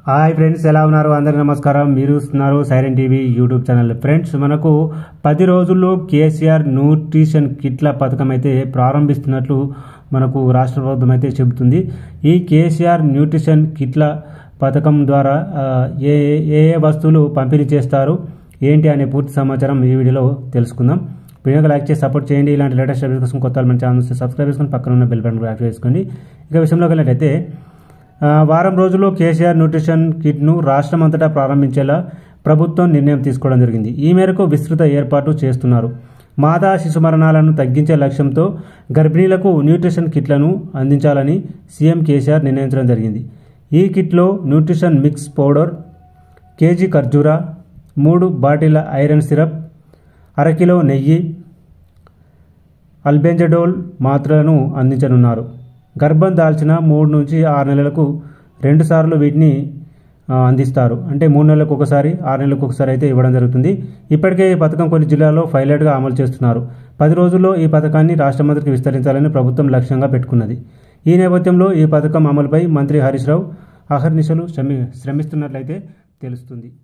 hi friends ఎలా ఉన్నారు అందరికీ నమస్కారం మీరు చూస్తున్నారు silent TV YouTube channel friends మనకు పది రోజుల్లో కేసీఆర్ న్యూట్రిషన్ కిట్ల పథకం అయితే ప్రారంభిస్తున్నట్లు మనకు రాష్ట్ర ప్రభుత్వం అయితే చెబుతుంది ఈ కేసీఆర్ న్యూట్రిషన్ కిట్ల పథకం ద్వారా ఆ, ఏ ఏ ఏ వస్తువులు పంపిణీ చేస్తారు ఏంటి అనే పూర్తి సమాచారం ఈ వీడియోలో తెలుసుకుందాం వీడియోకి లైక్ చేసి సపోర్ట్ చేయండి ఇలాంటి లేటెస్ట్ అప్డేట్స్ కోసం కొత్త మన ఛానల్ సబ్స్క్రైబ్ చేసుకొని పక్కన ఉన్న బెల్ బటన్ కూడా యాక్టివ్ చేసుకోండి ఇక విషయంలోకి వెళ్ళినట్టయితే ఆ, వారం రోజుల్లో కేసీఆర్ న్యూట్రిషన్ కిట్ను రాష్ట్రం అంతటా ప్రారంభించేలా ప్రభుత్వం నిర్ణయం తీసుకోవడం జరిగింది ఈ మేరకు విస్తృత ఏర్పాటు చేస్తున్నారు మాతా శిశు మరణాలను తగ్గించే లక్ష్యంతో గర్భిణీలకు న్యూట్రిషన్ కిట్లను అందించాలని సీఎం కేసీఆర్ నిర్ణయించడం జరిగింది ఈ కిట్లో న్యూట్రిషన్ మిక్స్ పౌడర్ కేజీ ఖర్జూరా మూడు బాటిళ్ల ఐరన్ సిరప్ అరకిలో నెయ్యి అల్బెంజడోల్ మాత్రలను అందించనున్నారు గర్భం దాల్చిన మూడు నుంచి ఆరు నెలలకు రెండుసార్లు వీటిని ఆ, అందిస్తారు అంటే మూడు నెలలకు ఒకసారి ఆరు నెలలకు ఒకసారి అయితే ఇవ్వడం జరుగుతుంది ఇప్పటికే ఈ పథకం కొన్ని జిల్లాల్లో పైలట్గా అమలు చేస్తున్నారు పది రోజుల్లో ఈ పథకాన్ని రాష్ట్రమంతటికి విస్తరించాలని ప్రభుత్వం లక్ష్యంగా పెట్టుకున్నది ఈ నేపథ్యంలో ఈ పథకం అమలుపై మంత్రి హరీష్ రావు అహర్నిశలు శ్రమి శ్రమిస్తున్నట్లయితే తెలుస్తుంది